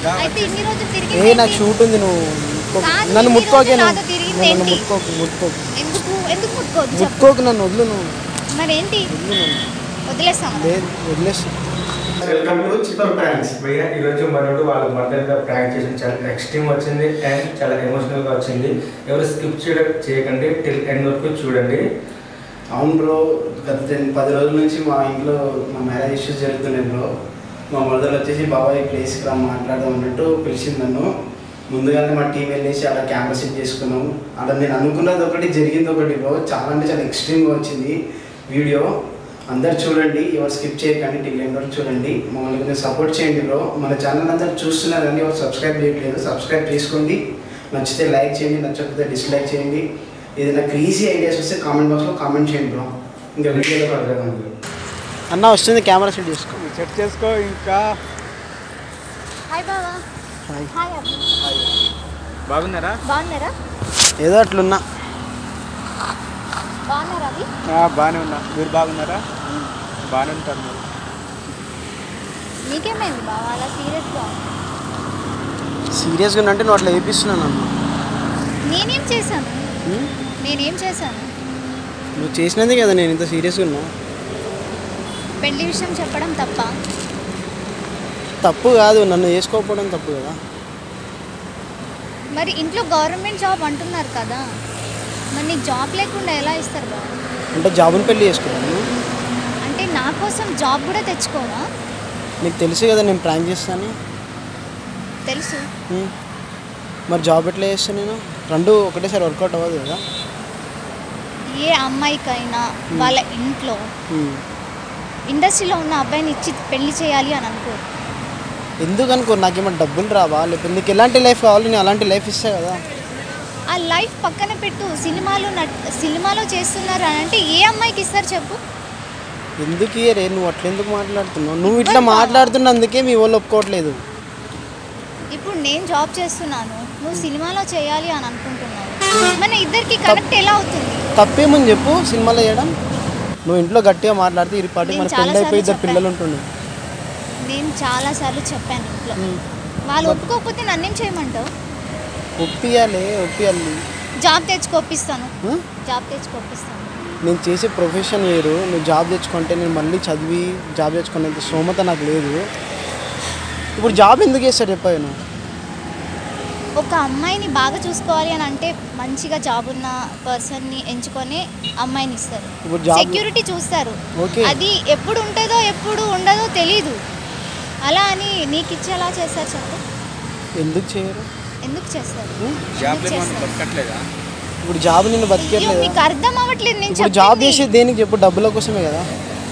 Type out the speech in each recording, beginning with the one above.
అయితే ఇన్ని రోజులు తిరిగి ఏ నాకు షూట్ ఉంది నువ్వు ముట్టుకోకు. కాదు, నన్ను ఇన్ని ముట్టుకోకే రోజులు నువ్వు నాతో తిరిగింది నన్ను ఏంటి? ముట్టుకోకు ముట్టుకోకు ఎందుకు ఎందుకు ముట్టుకోవద్దు చెప్పు ముట్టుకోకు నన్ను వదిలు నువ్వు మరేంటి వదిలు నన్ను వదిలేస్తాం లేదు వదిలేసి వెల్కమ్ టు చిప్పర్ ప్రాంక్స్ భయ్య ఈరోజు మనోడు వాళ్ళ మదర్గా ప్రాంక్ చేసిన చాలా ఎక్స్ట్రీమ్ వచ్చింది అండ్ చాలా ఎమోషనల్గా వచ్చింది ఎవరు స్కిప్ చేయడం చేయకండి టిల్ ఎండ్ వరకు చూడండి అవును బ్రో గత టెన్ పది రోజుల నుంచి మా ఇంట్లో మా మ్యారేజ్ ఇష్యూస్ జరుగుతున్నాయి బ్రో మా మదర్ వచ్చేసి బాబాయ్ ప్లేస్కి రా మాట్లాడదాం అన్నట్టు పిలిచింది నన్ను ముందుగానే మా టీం వెళ్ళేసి అలా కెమెరా సెట్ చేసుకున్నాం అలా నేను అనుకున్నది ఒకటి జరిగింది ఒకటి బ్రో చాలా అంటే చాలా ఎక్స్ట్రీమ్గా వచ్చింది వీడియో అందరు చూడండి ఎవరు స్కిప్ చేయకండి టీవీ వరకు చూడండి మమ్మల్ని కొంచెం సపోర్ట్ చేయండి బ్రో మన ఛానల్ అందరు చూస్తున్నారు కానీ ఎవరు సబ్స్క్రైబ్ చేయట్లేదు సబ్స్క్రైబ్ చేసుకోండి నచ్చితే లైక్ చేయండి నచ్చకపోతే డిస్లైక్ చేయండి ఏదైనా క్రీజీ ఐడియాస్ వస్తే కామెంట్ బాక్స్లో కామెంట్ చేయండి బ్రో ఇంకా వీడియోలో పడతాను అన్న వస్తుంది కెమెరా సెట్ చేసుకో చెక్ చేసుకో ఇంకా హాయ్ బావా హాయ్ హాయ్ అబ్బు బాగున్నారా బాగున్నారా ఏదో అట్లున్నా బాగున్నారా అవి ఆ, బాగానే ఉన్నా మీరు బాగున్నారా బాగానే ఉంటారు మీరు నీకేమైంది బావా అలా సీరియస్గా సీరియస్గా అంటే నువ్వు అట్లా వేపిస్తున్నాను నన్ను నేనేం చేశాను ఉం? నేనేం చేశాను నువ్వు చేసినదే కదా నేను ఇంత సీరియస్గా ఉన్నా పెళ్లి విషయం చెప్పడం తప్ప తప్పు కాదు నన్ను వేసుకోకపోవడం తప్పు కదా మరి ఇంట్లో గవర్నమెంట్ జాబ్ అంటున్నారు కదా మరి నీకు జాబ్ లేకుండా ఎలా ఇస్తారు బావ అంటే జాబుని పెళ్లి చేసుకున్నాను అంటే నా కోసం జాబ్ కూడా తెచ్చుకోవా నీకు తెలుసు కదా నేను ప్రాంక్ చేస్తాను తెలుసు ఉం. మరి జాబ్ ఎట్లా చేస్తాను నేను రెండు ఒకటేసారి వర్కౌట్ అవ్వదు కదా ఏ అమ్మాయికైనా వాళ్ళ ఇంట్లో ఉం. ఇండస్ట్రీలో ఉన్న అబ్బాయిని ఇచ్చి పెళ్లి చేయాలి అని అనుకోరు ఎందుకు అనుకో నాకేమో డబ్బులు రావా లేకపోతే నీకు ఎలాంటి లైఫ్ కావాలి నేను అలాంటి లైఫ్ ఇస్తా కదా ఆ లైఫ్ పక్కన పెట్టు సినిమాలో నట్ సినిమాలో చేస్తున్నారు అని అంటే ఏ అమ్మాయికి ఇస్తారు చెప్పు ఎందుకు ఇయరే నువ్వు అట్లెందుకు మాట్లాడుతున్నావు నువ్వు ఇట్లా ఇవ్వను. మాట్లాడుతున్నందుకే మీ వాళ్ళు ఒప్పుకోవట్లేదు ఇప్పుడు నేను జాబ్ చేస్తున్నాను నువ్వు సినిమాలో చేయాలి అని అనుకుంటున్నావు మన ఇద్దరికి కనెక్ట్ ఎలా అవుతుంది తప్పేముంది చెప్పు సినిమాలో చేయడం నువ్వు ఇంట్లో గట్టిగా మాట్లాడితే ఈ పాటికి నేను మన చాలా పెళ్ళి అయిపోయి ఇద్దరు సార్లు పిల్లలు ఉంటుండే నేను చాలాసార్లు చెప్పాను ఇంట్లో ఉం. వాళ్ళు ఒప్పుకోకపోతే నన్నేం చేయమంటావు ఒప్పియాలి ఒప్పియాలి జాబ్ తెచ్చుకొప్పిస్తాను ఉం? జాబ్ తెచ్చుకొప్పిస్తాను నేను చేసే ప్రొఫెషన్ వేరు నువ్వు జాబ్ తెచ్చుకుంటే నేను మళ్ళీ చదివి జాబ్ తెచ్చుకునేంత స్తోమత నాకు లేదు ఇప్పుడు జాబ్ ఎందుకు చేస్తాడు చెప్పాను ఒక అమ్మాయిని బాగా చూసుకోవాలి అని అంటే మంచిగా జాబ్ ఉన్న పర్సన్ని ఎంచుకొని అమ్మాయిని ఇస్తారు ఇప్పుడు జాబ్ సెక్యూరిటీ చూస్తారు ఓకే అది ఎప్పుడు ఉంటుందో ఎప్పుడు ఉండదో తెలీదు అలా అని నీకు ఇచ్చేలా చేస్తారు చెప్పు ఎందుకు చేయరు ఎందుకు చేస్తారు ఉం? జాబ్ ఎందుకు లేకుండా చేస్తారు? బతకట్లేదా ఇప్పుడు జాబ్ నిన్ను అయ్యో, బతికేట్లేదు మీకు అర్థం అవ్వట్లేదు నేను ఇప్పుడు జాబ్ చెప్పింది. చేసేది దేనికి చెప్పు డబ్బుల కోసమే కదా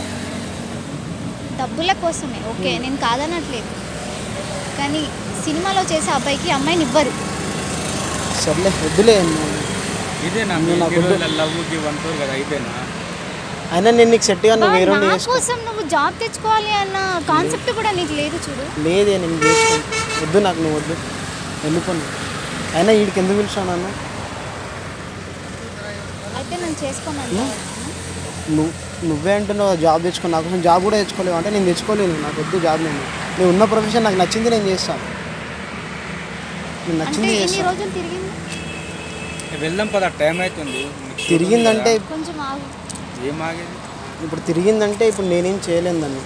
డబ్బుల కోసమే ఓకే నేను కాదనట్లేదు కానీ సినిమాలో చేసే అబ్బాయికి అమ్మాయిని ఇవ్వరు సర్లే వద్దులే ఇదేనా నువ్వు నాకు మీరు వద్దు. లవ్ గివ్ అంటారు కదా అయిపోయినా అయినా నేను నీకు సెట్గా నువ్వు వేరే నా చేసుకో కోసం నువ్వు జాబ్ తెచ్చుకోవాలి అన్న కాన్సెప్ట్ కూడా నీకు లేదు చూడు లేదే నేను చేసుకోను వద్దు నాకు నువ్వు వద్దు వెళ్ళిపోను అయినా వీడికి ఎందుకు పిలిచావు నన్ను అయితే నన్ను చేసుకోమంటావా నువ్వు నువ్వే అంటున్నావు జాబ్ తెచ్చుకో నా కోసం జాబ్ కూడా తెచ్చుకోలేవు అంటే నేను తెచ్చుకోలేను నాకు వద్దు జాబ్ నేను నేను ఉన్న ప్రొఫెషన్ నాకు నచ్చింది నేను చేస్తాను నేను అంటే నచ్చింది ఎన్ని చేస్తాను రోజులు తిరిగింది వెళ్దాం పద టైం అవుతుంది నీకు తిరిగిందంటే కొంచెం ఆగు ఏం ఆగేది ఇప్పుడు తిరిగిందంటే ఇప్పుడు నేనేం చేయలేను దాన్ని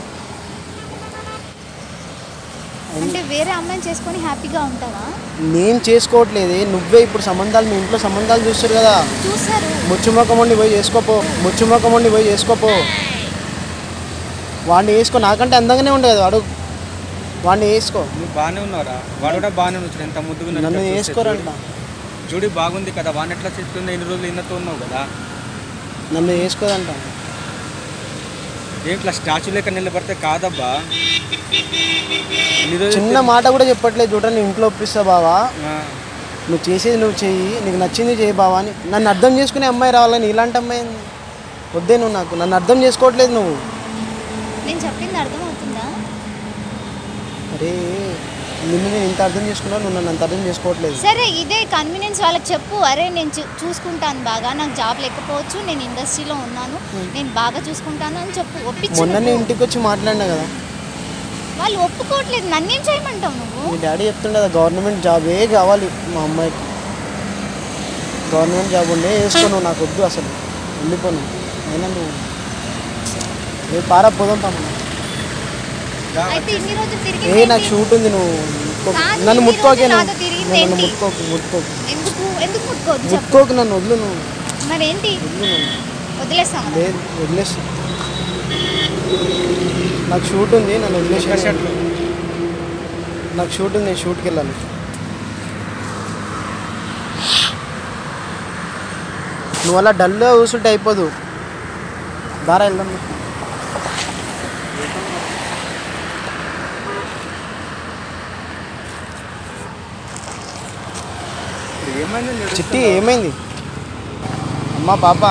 అంటే వేరే అమ్మాయిని చేసుకొని హ్యాపీగా ఉంటావా నేను చేసుకోవట్లేదే నువ్వే ఇప్పుడు సంబంధాలు మీ ఇంట్లో సంబంధాలు చూస్తారు కదా చూసారు ముచ్చుమొఖం ఉండి పోయి చేసుకోపో ముచ్చుమొఖం ఉండి పోయి చేసుకోపో వాడిని వేసుకో నాకంటే అందంగానే ఉండే కదా వాడు వాడిని వేసుకో నువ్వు బాగానే ఉన్నారా వాడు కూడా బాగానే ఉన్నాడు ఎంత ముద్దుగా ఉన్నాడు నన్ను ఇక్కడ చూస్తే వేసుకోరంట చూడు. జోడి బాగుంది కదా వాడిని ఎట్లా చెప్తుందో ఇన్ని రోజులు ఇన్నతో ఉన్నావు కదా నన్ను వేసుకోదంట ఏం ఇట్లా స్టాచ్యూ లెక్క నిలబడితే కాదబ్బా ఇన్ని రోజులు చిన్న మాట కూడా చెప్పట్లేదు చూడ నేను ఇంట్లో ఒప్పిస్తా బావా ఆ, నువ్వు చేసేది నువ్వు చెయ్యి నీకు నచ్చింది చేయి బావా అని నన్ను అర్థం చేసుకునే అమ్మాయి రావాలని ఇలాంటి అమ్మాయి ఏంది? వద్దే నువ్వు నాకు నన్ను అర్థం చేసుకోవట్లేదు నువ్వు నేను చెప్పింది అర్థమవుతుందా అరే నిన్ను నేను ఇంత అర్థం చేసుకున్నా నువ్వు నన్ను అంత అర్థం చేసుకోవట్లేదు సరే ఇదే కన్వీనియన్స్ వాళ్ళకి చెప్పు అరే నేను చూ- చూసుకుంటాను బాగా నాకు జాబ్ లేకపోవచ్చు నేను ఇండస్ట్రీలో ఉన్నాను నేను బాగా చూసుకుంటాను అని చెప్పు ఒప్పించు మొన్ననే నువ్వు. ఇంటికి వచ్చి మాట్లాడినా కదా వాళ్ళు ఒప్పుకోవట్లేదు నన్నేం చేయమంటావు నువ్వు మీ డాడీ చెప్తుండే కదా గవర్నమెంట్ జాబే కావాలి మా అమ్మాయికి గవర్నమెంట్ జాబ్ ఉండే వేసుకో నువ్వు నాకు వద్దు అసలు వెళ్ళిపోను అయినా నువ్వు ఏ పారా పోదాం తమ్ముడు అయితే ఇన్ని రోజులు తిరిగి ఏ నాకు షూట్ ఉంది నువ్వు ముట్టుకోకు. కాదు, నన్ను ఇన్ని ముట్టుకోకే రోజులు నువ్వు నాతో తిరిగింది నన్ను ఏంటి? ముట్టుకోకు ముట్టుకోకు ఎందుకు ఎందుకు ముట్టుకోవద్దు చెప్పు ముట్టుకోకు నన్ను వదిలు నువ్వు మరేంటి వదిలు నన్ను వదిలేస్తాం లేదు వదిలేసి నాకు షూట్ ఉంది నన్ను వదిలేసి షర్ట్లు నాకు షూట్ ఉంది నేను షూట్కి వెళ్ళాలి నువ్వు అలా డల్గా కూర్చుంటే అయిపోదు దారా వెళ్దాం ఏమైంది చిట్టి ఏమైంది అమ్మా పాప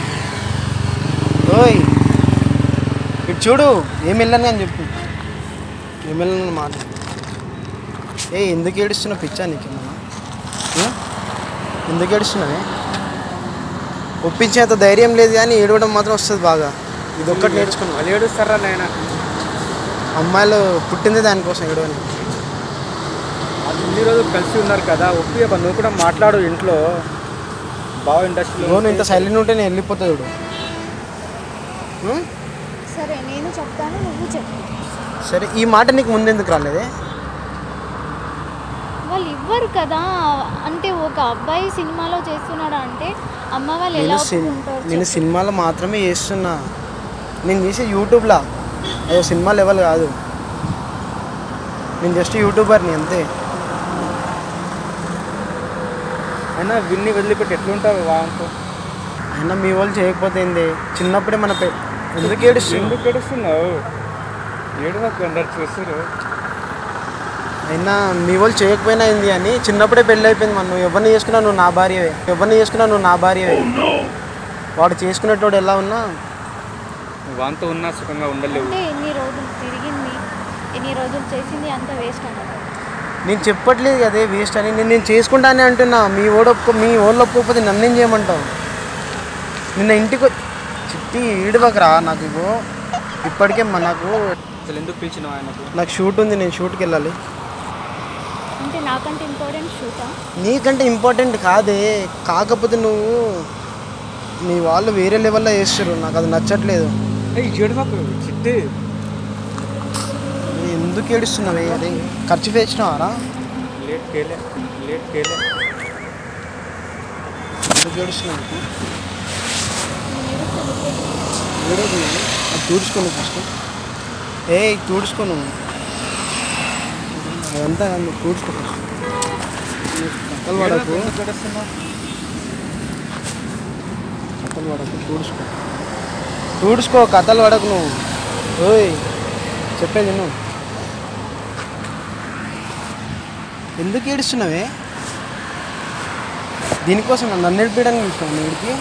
ఓయ్ ఇటు చూడు ఏం వెళ్ళాను అని చెప్పు ఏం వెళ్ళాను మాట ఏ ఎందుకు ఏడుస్తున్నావు పిచ్చా నీకేమన్నా ఏ? ఎందుకు ఏడుస్తున్నావే ఒప్పించేంత ధైర్యం లేదు కానీ ఏడవడం మాత్రం వస్తుంది బాగా ఇది ఒక్కటి నేర్చుకున్నావు వాళ్ళు ఏడుస్తారా నాయన అమ్మాయిలు పుట్టింది దానికోసం ఏడవని వాళ్ళు ఇన్ని రోజులు కలిసి ఉన్నారు కదా ఒప్పి అబ్బా, నువ్వు కూడా మాట్లాడు ఇంట్లో బాగా ఇండస్ట్రీలో నువ్వు ఇంత సైలెంట్ ఉంటే నేను వెళ్ళిపోతుంది చూడు ఉం? సరే నేను చెప్తాను నువ్వు చెప్పు సరే ఈ మాట నీకు ముందెందుకు రాలేదే వాళ్ళు ఇవ్వరు కదా అంటే ఒక అబ్బాయి సినిమాలో చేస్తున్నాడు అంటే అమ్మ వాళ్ళు ఎలా నేను సిన్- ఒప్పుకుంటారు నేను చెప్పు. సినిమాలో మాత్రమే చేస్తున్నా నేను చేసే యూట్యూబ్లో అయ్యో సినిమా లెవెల్ కాదు నేను జస్ట్ యూట్యూబర్ని అంతే అయినా విన్ని వదిలిపెట్టి ఎట్లుంటావు వాంతో అయినా మీ వాళ్ళు చేయకపోతే ఏంది చిన్నప్పుడే మన పె ఎందుకు ఏడుస్తుంది ఎందుకు ఏడుస్తున్నావు ఏడవకు అందరు చూస్తారు అయినా మీ వాళ్ళు చేయకపోయినా ఏంది అని చిన్నప్పుడే పెళ్ళి అయిపోయింది మన నువ్వు ఎవరిని చేసుకున్నా నువ్వు నా భార్యవే ఎవరిని చేసుకున్నా నువ్వు నా భార్యవే వాడు చేసుకునేటోడు ఎలా ఉన్నా వాంతో ఉన్నా సుఖంగా ఉండలేవు అంటే ఎన్ని రోజులు తిరిగింది ఎన్ని రోజులు చేసింది అంత వేస్ట్ అన్నమాట నేను చెప్పట్లేదు అదే వేస్ట్ అని నేను నేను చేసుకుంటానే అంటున్నా మీ ఓడు ఒప్పుకో మీ ఓళ్ళు ఒప్పుకోకపోతే నన్నేం చేయమంటావు నిన్న ఇంటికి వ- చిట్టి ఈడవకరా నాకు ఇగో ఇప్పటికే మా నాకు అసలు ఎందుకు పిలిచినావు ఆయనకు నాకు షూట్ ఉంది నేను షూట్కి వెళ్ళాలి అంటే నాకంటే ఇంపార్టెంట్ షూటా నీకంటే ఇంపార్టెంట్ కాదే కాకపోతే నువ్వు మీ వాళ్ళు వేరే లెవెల్లో చేస్తారు నాకు అది నచ్చట్లేదు ఏయ్ ఏడవకు చిట్టి నువ్వు ఎందుకు ఏడుస్తున్నావే అదే ఖర్చు వేసినావారా లేట్ కేలే లేట్ కేలే ఎందుకు ఏడుస్తున్నావు ఏడవకు నువ్వు. అది తుడుచుకోను ఫస్ట్ ఏ తుడుచుకోను అదంతా కాదు, నువ్వు తుడుచుకో ఫస్ట్ కథలు పడకు ఎందుకు ఏడుస్తున్నావు కథలు పడకు తుడుచుకో తుడుచుకో కథలు పడకు నువ్వు ఓయ్ చెప్పేది నువ్వు ఎందుకు ఏడుస్తున్నావే దీనికోసం నన్ను ఏడిపించడానికి చూస్తాను నువ్వు ఏడికి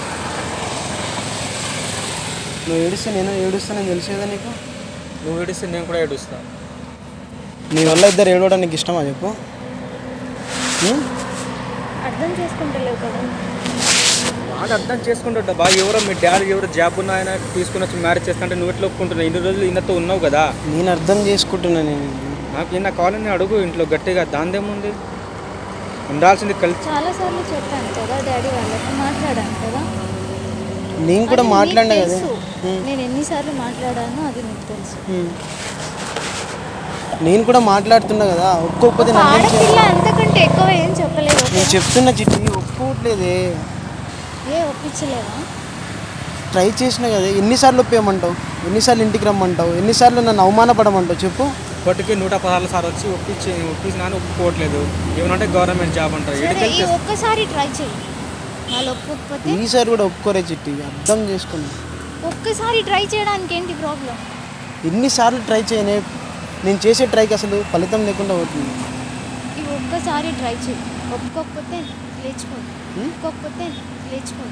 నువ్వు ఏడిస్తే నేను ఏడుస్తానని తెలుసు కదా నీకు నువ్వు ఏడిస్తే నేను కూడా ఏడుస్తా నీ వల్ల ఇద్దరు ఏడవడం నీకు ఇష్టమా చెప్పు ఉం? అర్థం చేసుకుంటలేవు కదా వాడు అర్థం చేసుకుంటాడు బాగా ఎవరో మీ డాడీ ఎవరో జాబ్ ఉన్న ఆయన తీసుకుని వచ్చి మ్యారేజ్ చేస్తా అంటే నువ్వు ఎట్లా ఒప్పుకుంటున్నావు ఇన్ని రోజులు ఈయనతో ఉన్నావు కదా నేను అర్థం చేసుకుంటున్నా నేను నాకు ఈయన కావాలని అడుగు ఇంట్లో గట్టిగా దాందేముంది ఉండాల్సింది కలిసి చాలాసార్లు చెప్పాను కదా డాడీ వాళ్ళతో మాట్లాడాను కదా నేను కూడా అది నీకు మాట్లాడినా కదా తెలుసు. ఉం. నేను ఎన్నిసార్లు మాట్లాడానో అది నీకు తెలుసు ఉం. నేను కూడా మాట్లాడుతున్నా కదా ఒక్కొక్కటి ఒక నన్ను ఆడపిల్ల అంతకంటే ఎక్కువ ఏం చెప్పలేదు నేను చెప్తున్న చిట్టి ఒప్పుకోవట్లేదే ఏ ఒప్పించలేదా ట్రై చేసిన కదా ఎన్నిసార్లు ఒప్పేయమంటావు ఎన్నిసార్లు ఇంటికి రమ్మంటావు ఎన్నిసార్లు నన్ను అవమానపడమంటావు చెప్పు ఇప్పటికీ నూట పదహారు సార్లు వచ్చి ఒప్పించి ఒప్పించిన అని ఒప్పుకోవట్లేదు ఏమనంటే గవర్నమెంట్ జాబ్ అంటారు సరే ఎడికల్ ఈ ఒక్కసారి ట్రై చేయి వాళ్ళు ఒప్పుకోకపోతే ఈసారి కూడా ఒప్పుకోరే చిట్టి అర్థం చేసుకున్నా ఒక్కసారి ట్రై చేయడానికి ఏంటి ప్రాబ్లం ఎన్నిసార్లు ట్రై చేయనే నేను చేసే ట్రైకి అసలు ఫలితం లేకుండా పోతుంది ఈ ఒక్కసారి ట్రై చేయి ఒప్పుకోకపోతే లేచిపోదు ఒప్పుకోకపోతే లేచిపోదు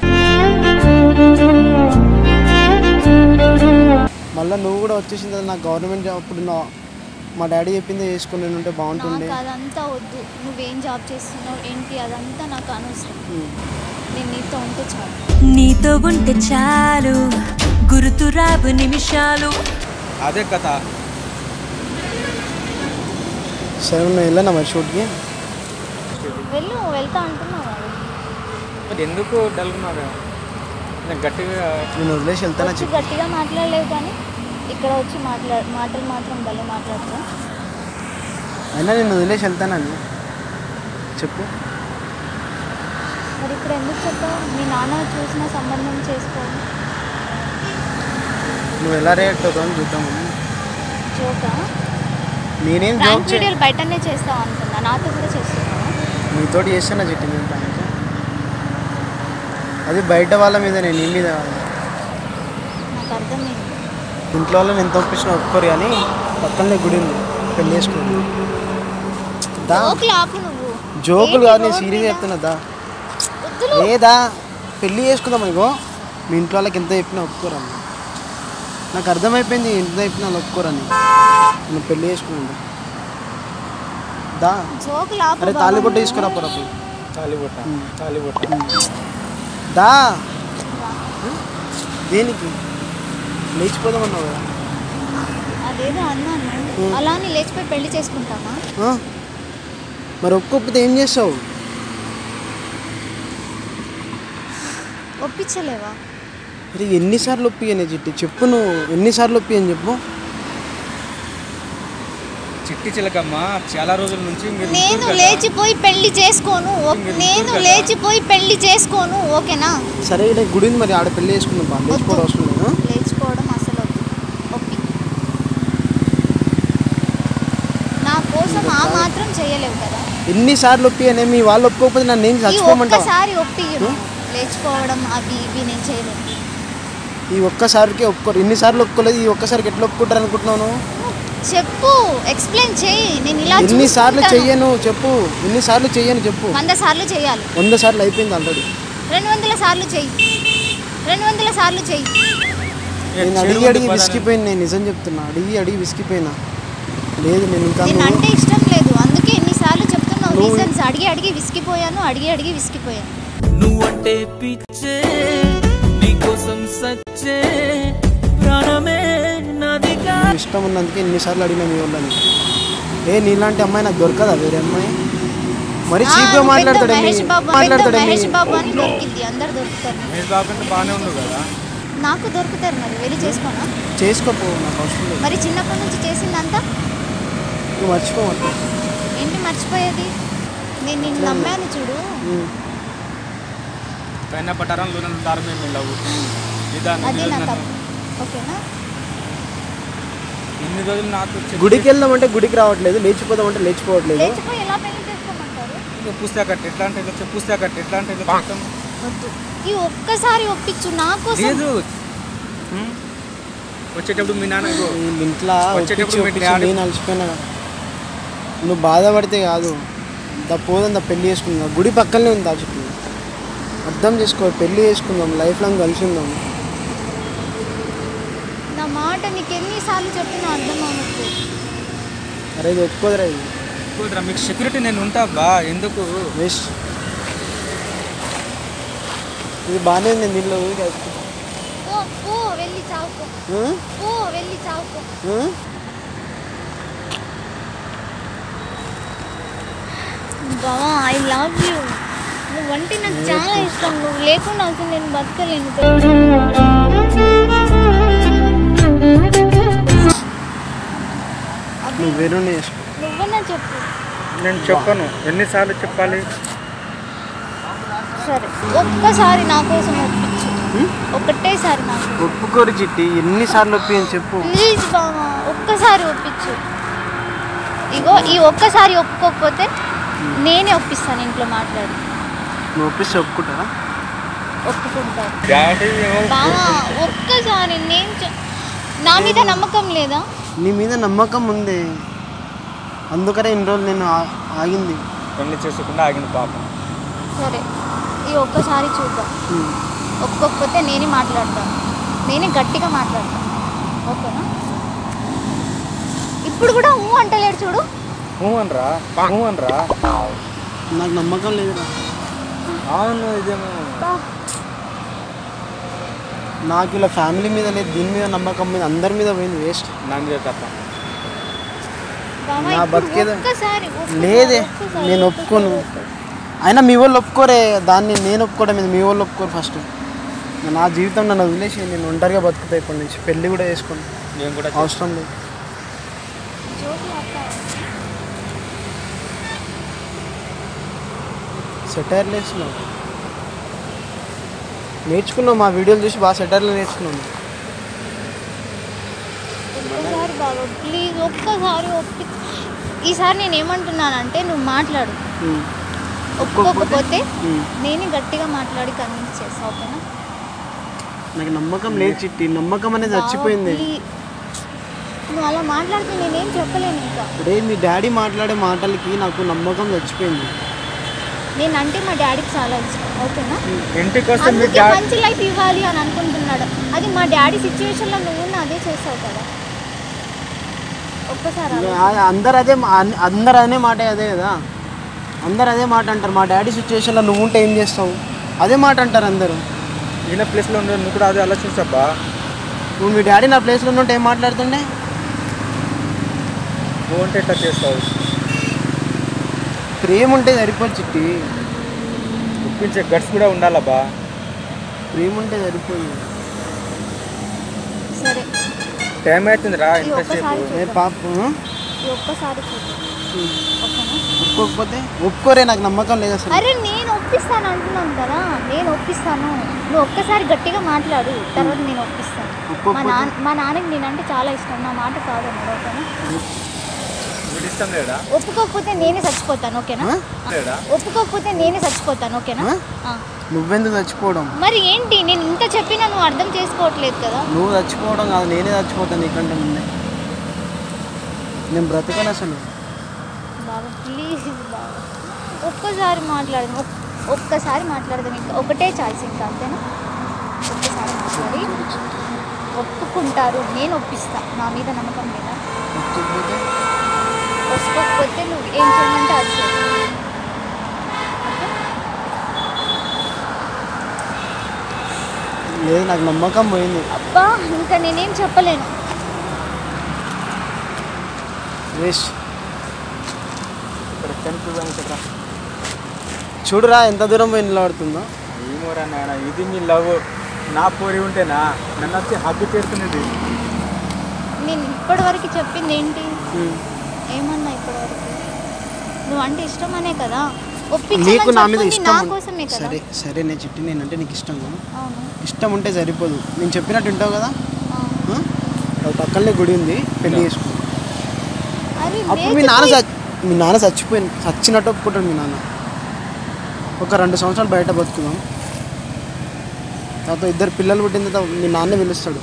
మళ్ళీ నువ్వు కూడా వచ్చేసిన తర్వాత నాకు గవర్నమెంట్ జాబ్ అప్పుడు నా మా డాడీ చెప్పిందే చేసుకుని నేను ఉంటే బాగుంటుండే నాకు అదంతా వద్దు నువ్వేం జాబ్ చేస్తున్నావు ఏంటి అదంతా నాకు అనవసరం ఉం. నేను నీతో ఉంటే చాలు నీతో ఉంటే చాలు గుర్తురావు నిమిషాలు అదే కథ సరే నేను వెళ్ళాను మరి షూట్కి వెళ్ళు వెళ్తా అంటున్నావు కదా. మరి ఎందుకు డల్గున్నారు నేను గట్టిగా నేను వదిలేసి వెళ్తానా వచ్చి చెప్పు గట్టిగా మాట్లాడలేవు కానీ ఇక్కడ వచ్చి మాట్లా మాటలు మాత్రం భలే మాట్లాడుతున్నా అయినా నేను వదిలేసి వెళ్తానని చెప్పు మరి ఇక్కడ ఎందుకు చెప్పావు మీ నాన్న చూసిన సంబంధం చేసుకోవాలి నువ్వు ఎలా రియాక్ట్ అవుతావు చూద్దాము జోకా నేనేం జోక్ ప్రాంక్ చే వీడియోలు బయటనే చేస్తావు అనుకున్నా నాతో కూడా చేస్తున్నాను నీతోటి చేస్తానా చెట్టు నేను ప్రాంక్ అది బయట వాళ్ళ మీద నేను నీ మీద కాదు. నాకు అర్థమైంది ఇంట్లో వాళ్ళని ఎంత ఒప్పించినా ఒప్పుకోరు కానీ పక్కనే గుడి ఉంది పెళ్ళి చేసుకోండి దా జోకులు ఆపు నువ్వు జోకులు ఏంటి కాదు నేను రోడ్ సీరియస్ మీద? చెప్తున్నా దా వద్దులు ఏదా పెళ్ళి చేసుకుందాం ఇగో మీ ఇంట్లో వాళ్ళకి ఎంత చెప్పినా ఒప్పుకోరని నాకు అర్థమైపోయింది ఎంత చెప్పినా వాళ్ళు ఒప్పుకోరని నువ్వు పెళ్ళి చేసుకున్నా దా జోకులు ఆపు అరే బాబా తాళి బొట్ట నువ్వు. తీసుకురా పొరపు తాలిబొట్ట తాలిబొట్ట దా దేనికి లేచిపోదాం అన్నావు కదా అదేదో అన్నాను అలా అని లేచిపోయి పెళ్లి చేసుకుంటామా ఆ? మరి ఒక్కొక్కతే ఏం చేస్తావు ఒప్పించలేవా మరి ఎన్నిసార్లు ఒప్పియనే చిట్టి చెప్పు నువ్వు ఎన్నిసార్లు ఒప్పియని చెప్పు చిట్టి చిలకమ్మ చాలా రోజుల నుంచి మీరు నేను ముగ్గురు కదా. లేచిపోయి పెళ్లి చేసుకోను ఓ- మీరు నేను ముగ్గురు కదా. లేచిపోయి పెళ్లి చేసుకోను ఓకేనా సరే ఇక్కడ గుడి ఉంది మరి ఆడ పెళ్ళి చేసుకుందాం బా లేచిపోవడం అవసరం లేదు ఆ? లేచిపోవడం అసలు వద్దు ఒప్పి నా కోసం ఆ మాత్రం చేయలేవు కదా ఎన్నిసార్లు ఒప్పియనే మీ వాళ్ళు ఒప్పుకోకపోతే నన్ను ఏం ఈ చచ్చిపోమంటావా ఒక్కసారి ఒప్పి లేచిపోవడం అవి ఇవి నేను చేయలేను ఈ ఒక్కసారికి ఒప్పుకోరు ఎన్నిసార్లు ఒప్పుకోలేదు ఈ ఒక్కసారికి ఎట్లా ఒప్పుకుంటారు అనుకుంటున్నావు నువ్వు? చెప్పు ఎక్స్ప్లెయిన్ చేయి నేను ఇలా ఎన్నిసార్లు చూసుకుంటాను. చెయ్యను చెప్పు ఎన్నిసార్లు చెయ్యను చెప్పు వంద సార్లు చేయాలి వంద సార్లు అయిపోయింది ఆల్రెడీ రెండు వందల సార్లు చెయ్యి రెండు వందల సార్లు చెయ్యి ఏ నేను చెడు అడిగి ఉంది అడిగి పదాన్ని. విసిగిపోయిన నేను నిజం చెప్తున్నా అడిగి అడిగి విసిగిపోయినా లేదు నేను ఇంకా నేను నువ్వు- అంటే ఇష్టం లేదు అందుకే ఎన్నిసార్లు చెప్తున్నావు నువ్వు- రీజన్స్ అడిగి అడిగి విసిగిపోయాను అడిగి అడిగి విసిగిపోయాను నువ్వంటే పిచ్చే నీకోసం సచ్చే ప్రాణమే నాదిగా నీకు ఇష్టం ఉన్నందుకే ఎన్నిసార్లు అడిగినా మీ వాళ్ళని ఏ నీలాంటి అమ్మాయి నాకు దొరకదా వేరే అమ్మాయి మరి ఆ, చీప్గా నువ్వు పెద్ద మాట్లాడతాడు మహేష్ బాబు పెద్ద మాట్లాడతాడు మహేష్ బాబు అని దొరికింది అందరు దొరుకుతారు మహేష్ బాబు కంటే బాగానే ఉండవు కదా నాకు దొరుకుతారు మరి వెళ్ళి చేసుకోనా చేసుకోపో నాకు అవసరం లేదు మరి చిన్నప్పటి నుంచి చేసిందంతా నువ్వు మర్చిపోవద్దు ఏంటి మర్చిపోయేది నేను నిన్ను నమ్మాను చూడు పైన పట్టారం లోన దారం మేము లవ్ నిదానం అది ఈరోజు నా నన్ను- తప్పు ఓకేనా ఇన్ని రోజులు నాకు చెప్పి- గుడికి వెళ్దామంటే గుడికి రావట్లేదు లేచిపోదామంటే లేచిపోవట్లేదు లేచిపోయి ఎలా పెళ్లి చేసుకోమంటారు ఇక పుస్తకట్టు ఎట్లా అంటే ఇట్లా చెప్పు పుస్తకట్టు ఎట్లా అంటే ఇట్లా చెప్తాం వద్దు ఈ ఒక్కసారి ఒప్పించు నా కోసం లేదు హ్మ్? వచ్చేటప్పుడు మీ నాన్న ఇగో, వీళ్ళ ఇంట్లో వచ్చేటప్పుడు ఒప్పించి మీ ఒప్పించి డాడీ- నేను అలసిపోయినా కదా. నువ్వు బాధపడితే కాదు దా పోదాం దా పెళ్లి చేసుకుందాం గుడి పక్కనే ఉంది దా చుట్టూ అర్థం చేసుకో పెళ్లి చేసుకుందాం లైఫ్ లాంగ్ కలిసి ఉందాం నా మాట నీకు ఎన్నిసార్లు చెప్పినా అర్థం అవ్వదు అరే ఇది ఒప్పుకోదురా ఇది కుదరా, మీకు సెక్యూరిటీ నేను ఉంటా బా ఎందుకు వేస్ట్ ఇది బాగానే ఉంది దీనిలో ఊరికే అయిపోతుంది. పో పో వెళ్ళి చావుకో ఆ? పో వెళ్ళి చావుకో ఆ? బావా ఐ లవ్ యూ నువ్వు అంటే నాకు చాలా ఇష్టం నువ్వు లేకుండా అసలు నేను బతకలేను అభి నువ్వు వేరే చేసుకో నువ్వన్నా చెప్పు నేను చెప్పను ఎన్నిసార్లు చెప్పాలి సరే ఒక్కసారి నా కోసం ఒప్పించు ఒకటేసారి నాకు ఒప్పుకోరు చిట్టి ఎన్నిసార్లు ఒప్పి అని చెప్పు ప్లీజ్ బావా ఒక్కసారి ఒప్పించు ఇగో ఈ ఒక్కసారి ఒప్పుకోకపోతే నేనే ఒప్పిస్తాను ఇంట్లో మాట్లాడి నువ్వు ఒప్పిస్తే ఒప్పుకుంటారా ఒప్పుకుంటాను డాడీ బావా ఒక్కసారి నేను చె- నా మీద నమ్మకం లేదా నీ మీద నమ్మకం ఉంది అందుకనే ఇన్ని రోజులు నేను ఆ- ఆగింది పెళ్లి చేసుకుండా ఆగింది పాపం సరే ఈ ఒక్కసారి చూద్దాం ఉమ్. ఒప్పుకోకపోతే నేనే మాట్లాడతాను నేనే గట్టిగా మాట్లాడతాను ఓకేనా ఇప్పుడు కూడా ఊ అంటలేడు చూడు ఊ అనరా ఊ అనరా నాకు నమ్మకం లేదురా అవును ఇదేమో బా, నాకు ఇలా ఫ్యామిలీ మీద లేదు దీని మీద నమ్మకం మీద అందరి మీద పోయింది వేస్ట్ నా మీద తప్ప బావా, నా ఇప్పుడు బతికేదో ఒక్కసారి ఒక్కసారి, లేదే ఒక్కసారి, నేను ఒక్కసారి, ఒప్పుకోను ఒక్కసారి. అయినా మీ వాళ్ళు ఒప్పుకోరే దాన్ని నేను ఒప్పుకోవడం మీద మీ వాళ్ళు ఒప్పుకోరు ఫస్ట్ నా జీవితం నన్ను వదిలేసి నేను ఒంటరిగా బతుకుతా ఇప్పటి నుంచి పెళ్ళి కూడా చేసుకోండి నేను కూడా అవసరం లేదు జోకులు ఆడతావా? సెటైర్లు వేస్తున్నావు నేర్చుకున్నావు మా వీడియోలు చూసి బాగా సెటైర్లు నేర్చుకున్నాను ఒక్కసారి బాబా ప్లీజ్ ఒక్కసారి ఒప్పి ఈసారి నేను ఏమంటున్నానంటే నువ్వు మాట్లాడు ఉమ్. ఒప్పుకోకపోతే ఉమ్. నేనే గట్టిగా మాట్లాడి కన్విన్స్ చేస్తా ఓకేనా నాకు నమ్మకం లేదు చిట్టి నమ్మకం అనేది చచ్చిపోయింది బావ, ప్లీజ్. నువ్వు అలా మాట్లాడితే నేనేం చెప్పలేను ఇంకా ఇప్పుడే మీ డాడీ మాట్లాడే మాటలకి నాకు నమ్మకం చచ్చిపోయింది నేనంటే మా డాడీకి చాలా ఇష్టం ఓకేనా ఇంటికి వస్తే మీ అందుకే డాడీ మంచి లైఫ్ ఇవ్వాలి అని అనుకుంటున్నాడు అది మా డాడీ సిచ్యువేషన్లో నువ్వు నా అదే చేస్తావు కదా ఒక్కసారి ఇంకా ఆలోచించు. ఆ- అందరు అదే మా- అన్- అందరు అనే మాట అదే కదా అందరు అదే మాట అంటారు మా డాడీ సిచ్యువేషన్లో నువ్వు ఉంటే ఏం చేస్తావు అదే మాట అంటారు అందరూ ఈయన ప్లేస్లో ఉండే నువ్వు కూడా అదే ఆలోచించబ్బా నువ్వు మీ డాడీ నా ప్లేస్లో ఉంటే ఏం మాట్లాడుతుండే నువ్వు అంటే ఎట్లా చేస్తావు ప్రేమ ఉంటే సరిపోదు చిట్టి ఒప్పించే గట్స్ కూడా ఉండాలబ్బా ప్రేమ ఉంటే సరిపోదు సరే టైం అవుతుంది రా ఈ ఒక్కసారి ఎంతసేపు ఏ చూద్దాం. పాప ఈ ఒక్కసారి చూద్దాం. ఓకేనా ఒప్పుకోకపోతే ఒప్పుకోరే నాకు నమ్మకం లేదు అసలు అరే నేను ఒప్పిస్తాను అంటున్నాను కదా నేను ఒప్పిస్తాను నువ్వు ఒక్కసారి గట్టిగా మాట్లాడు తర్వాత నేను ఒప్పిస్తాను మా ఒప్పుకోకపోతే నాన్న మా నాన్నకి నేనంటే చాలా ఇష్టం నా మాట కాదు అన్నాడు ఓకేనా వీడు ఇష్టం లేదా ఒప్పుకోకపోతే నేనే చచ్చిపోతాను ఓకేనా ఆ? లేదా ఒప్పుకోకపోతే నేనే చచ్చిపోతాను ఓకేనా ఆ? ఆ. నువ్వెందుకు చచ్చిపోవడం మరి ఏంటి నేను ఇంత చెప్పినా నువ్వు అర్థం చేసుకోవట్లేదు కదా నువ్వు చచ్చిపోవడం కాదు నేనే చచ్చిపోతాను నీకంటే ముందే నేను బ్రతకను అసలు బాబా ప్లీజ్ బాబా ఒక్కసారి మాట్లాడదాం ఒక్- ఒక్కసారి మాట్లాడదాం ఇంకా ఒకటే ఛాయిస్ ఇంకా అంతేనా ఒక్కసారి మాట్లాడి ఒప్పుకుంటారు నేను ఒప్పిస్తా నా మీద నమ్మకం లేదా ఒప్పుకోకపోతే ఒప్పుకోకపోతే నువ్వు ఏం చేయమంటే అది చేయి. ఓకే? లేదు నాకు నమ్మకం పోయింది అబ్బా ఇంకా నేనేం చెప్పలేను వేస్ట్ ఇక్కడ కనిపిద్దాం ఇక్కడ చూడురా ఎంత దూరం పోయి నిలబడుతుందో ఏమోరా నాయన ఇది మీ లవ్ నా పోరి ఉంటేనా నన్ను వచ్చి హగ్గు చేరుకునేది నేను ఇప్పటివరకు చెప్పింది ఏంటి ఉమ్. ఏమన్నా ఇప్పటివరకు నువ్వు అంటే ఇష్టమనే కదా నీకు ఒప్పించమని నా మీద చెప్పింది ఇష్టం నా ఉం- కోసమే కదా సరే సరే నేను చిట్టి నేనంటే నీకు ఇష్టం అవును ఇష్టం ఉంటే సరిపోదు నేను చెప్పినట్టు వింటావు కదా ఆ. ఆ? అది పక్కనే గుడి ఉంది పెళ్లి చేసుకో అరే అప్పుడు మీ నాన్న చచ్చి మీ నాన్న చచ్చిపోయింది చచ్చినట్టు ఒప్పుకుంటాడు మీ నాన్న ఒక రెండు సంవత్సరాలు బయట బతుకుదాం తర్వాత ఇద్దరు పిల్లలు పుట్టిన తర్వాత మీ నాన్న పిలుస్తాడు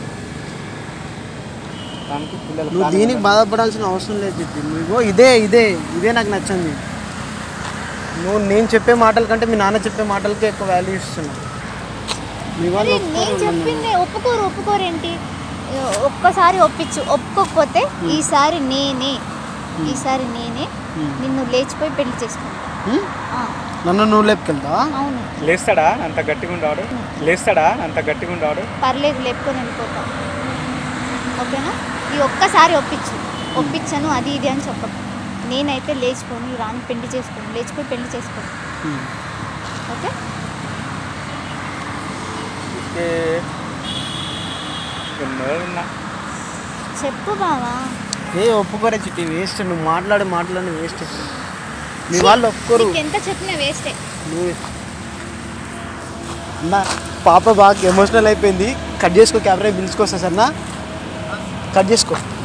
దానికి పిల్లలు నువ్వు దీనికి బాధపడాల్సిన అవసరం లేదు చెప్పి నువ్వు ఇదే ఇదే ఇదే నాకు నచ్చింది నువ్వు నేను చెప్పే మాటల కంటే మీ నాన్న చెప్పే మాటలకే ఎక్కువ వాల్యూ ఇస్తున్నావు మీ వాళ్ళు అరే నేను ఒప్పుకోరు నన్ను. చెప్పింది ఒప్పుకోరు ఒప్పుకోరేంటి ఒక్కసారి ఒప్పించు ఒప్పుకోకపోతే ఈసారి నేనే ఈసారి నేనే Hmm. నిన్ను లేచిపోయి పెళ్లి చేసుకుంటా హ్మ్? ఆ, నన్ను నువ్వు లేపుకెళ్తావా అవును లేస్తాడా అంత గట్టిగా ఉండవాడు లేస్తాడా అంత గట్టిగా ఉండవాడు పర్లేదు లేపుకొని వెళ్ళిపోతా ఓకేనా ఈ ఒక్కసారి ఒప్పించు ఒప్పించను అది ఇది అని చెప్పకు నేనైతే లేచిపోని రాని పెళ్లి చేసుకోను లేచిపోయి పెళ్లి చేసుకోను హ్మ్. ఓకే ఏ, ఎన్నో విన్నా చెప్పు బావా ఏ ఒప్పుకోరే చిట్టి వేస్ట్ నువ్వు మాట్లాడే మాటలని వేస్ట్ మీ వాళ్ళు ఒప్పుకోరు నీకు ఎంత చెప్పినా వేస్టే నువ్వు అన్నా పాప బాగా ఎమోషనల్ అయిపోయింది కట్ చేసుకో కెమెరా పిలుచుకొస్తా సరేనా కట్ చేసుకో